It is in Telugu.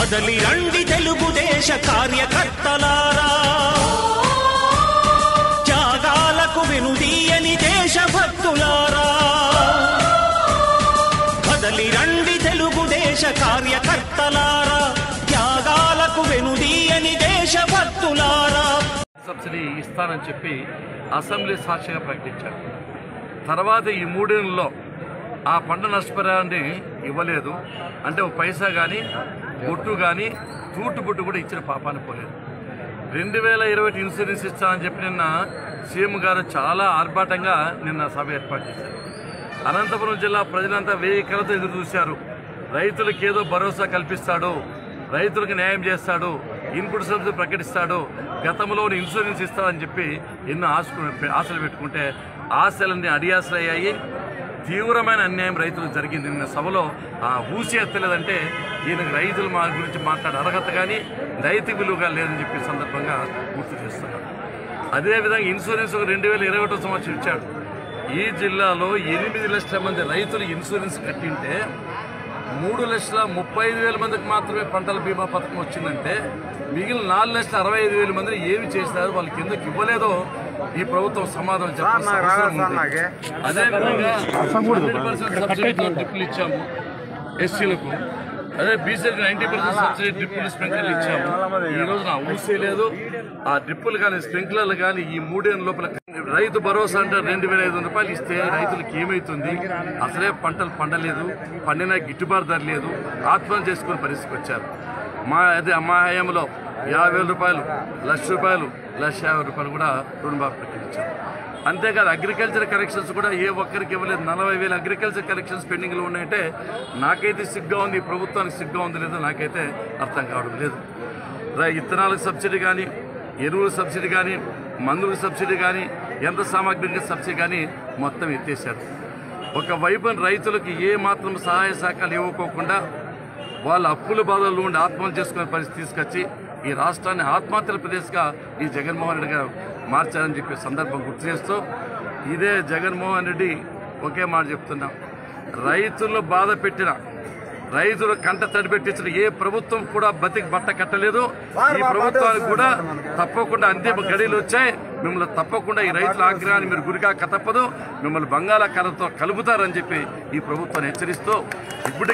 కదలి రండి తెలుగుదేశ కార్యకర్తలారా త్యాగాలకు వెనుదీయని దేశభక్తులారా కదలి రండి తెలుగుదేశ కార్యకర్తలారా త్యాగాలకు వెనుదీయని దేశభక్తులారా సబ్సిడీ ఇస్తానని చెప్పి అసెంబ్లీ సాక్షిగా ప్రకటించారు తర్వాత ఈ మూడేళ్లలో ఆ పంట నష్టపరిహారాన్ని ఇవ్వలేదు అంటే ఒక పైసా కానీ బొట్టు కానీ తూటు బొట్టు కూడా ఇచ్చిన పాపాన్ని పోలేదు రెండు వేల ఇరవై ఒకటి ఇన్సూరెన్స్ ఇస్తానని చెప్పి నిన్న సీఎం గారు చాలా ఆర్భాటంగా నిన్న సభ ఏర్పాటు చేశారు అనంతపురం జిల్లా ప్రజలంతా వెయ్యి కలతో ఎదురు చూశారు రైతులకు ఏదో భరోసా కల్పిస్తాడు రైతులకు న్యాయం చేస్తాడు ఇన్పుట్ సబ్సిడీ ప్రకటిస్తాడు గతంలో ఇన్సూరెన్స్ ఇస్తాడని చెప్పి ఎన్నో ఆశకు ఆశలు పెట్టుకుంటే ఆశలన్నీ అడియాసలయ్యాయి తీవ్రమైన అన్యాయం రైతులకు జరిగింది నిన్న సభలో ఆ ఊసి ఎత్తలేదంటే ఈయనకు రైతుల మా గురించి మాట్లాడే అర్హత కానీ నైతిక విలువగా లేదని చెప్పి సందర్భంగా గుర్తు చేస్తున్నారు అదేవిధంగా ఇన్సూరెన్స్ ఒక రెండు వేల ఇరవై ఒకటో సంవత్సరం ఇచ్చాడు ఈ జిల్లాలో ఎనిమిది లక్షల మంది రైతులు ఇన్సూరెన్స్ కట్టింటే మూడు లక్షల ముప్పై ఐదు వేల మందికి మాత్రమే పంటల బీమా పథకం వచ్చిందంటే మిగిలిన నాలుగు లక్షల అరవై ఐదు వేల మందిని ఏమి చేసినారు వాళ్ళకి ఎందుకు ఇవ్వలేదో ఈ ప్రభుత్వం సమాధానం చెప్పాల్సిన అవసరం ఉంది. అదేవిధంగా 100% సబ్సిడీతో డ్రిప్పులు ఇచ్చాము ఎస్సీలకు అదే బీసీలకు నైన్టీ పర్సెంట్ సబ్సిడీ డ్రిప్పులు స్ప్రింక్లర్లు ఇచ్చాము ఈ రోజు నా ఊసే లేదు ఆ డ్రిప్పులు కానీ స్ప్రింక్లర్లు కానీ ఈ మూడేళ్ళ లోపల రైతు భరోసా అంటే రెండు వేల ఐదు వందల రూపాయలు ఇస్తే రైతులకు ఏమవుతుంది అసలే పంటలు పండలేదు పండిన గిట్టుబాటు ధర లేదు ఆత్మహత్య చేసుకునే పరిస్థితికి వచ్చారు మా అదే మా హయాంలో యాభై వేల రూపాయలు లక్ష రూపాయలు లక్ష యాభై రూపాయలు కూడా రుణమాఫీ ప్రకటించారు అంతేకాదు అగ్రికల్చర్ కలెక్షన్స్ కూడా ఏ ఒక్కరికి ఇవ్వలేదు నలభై వేల అగ్రికల్చర్ కలెక్షన్స్ పెండింగ్లో ఉన్నాయంటే నాకైతే సిగ్గా ఉంది ఈ ప్రభుత్వానికి సిగ్గా ఉంది లేదో నాకైతే అర్థం కావడం లేదు రా- ఇత్తనాలకు సబ్సిడీ కానీ ఎరువుల సబ్సిడీ కానీ మందుల సబ్సిడీ కానీ యంత్ర సామాగ్రికి సబ్సిడీ కానీ మొత్తం ఎత్తేసారు ఒకవైపు రైతులకు ఏ మాత్రం సహాయ సహకారాలు ఇవ్వకోకుండా వాళ్ళ అప్పుల బాధల్లో ఉండి ఆత్మహత్య చేసుకునే పరిస్థితి తీసుకొచ్చి ఈ రాష్ట్రాన్ని ఆత్మహత్యల ప్రదేశ్గా ఈ జగన్మోహన్ రెడ్డి గారు మార్చారని చెప్పే సందర్భం గుర్తు చేస్తూ ఇదే జగన్మోహన్ రెడ్డి ఒకే మాట చెప్తున్నాం రైతులు బాధ పెట్టిన రైతులు కంట తడి పెట్టించిన ఏ ప్రభుత్వం కూడా బతికి బట్ట కట్టలేదు ఈ ప్రభుత్వానికి కూడా తప్పకుండా అంతిమ గడియలు వచ్చాయి మిమ్మల్ని తప్పకుండా ఈ రైతుల ఆగ్రహాన్ని మీరు గురికాక తప్పదు మిమ్మల్ని బంగాళాఖాతంతో కలుపుతారని చెప్పి ఈ ప్రభుత్వాన్ని హెచ్చరిస్తూ ఇప్పుడు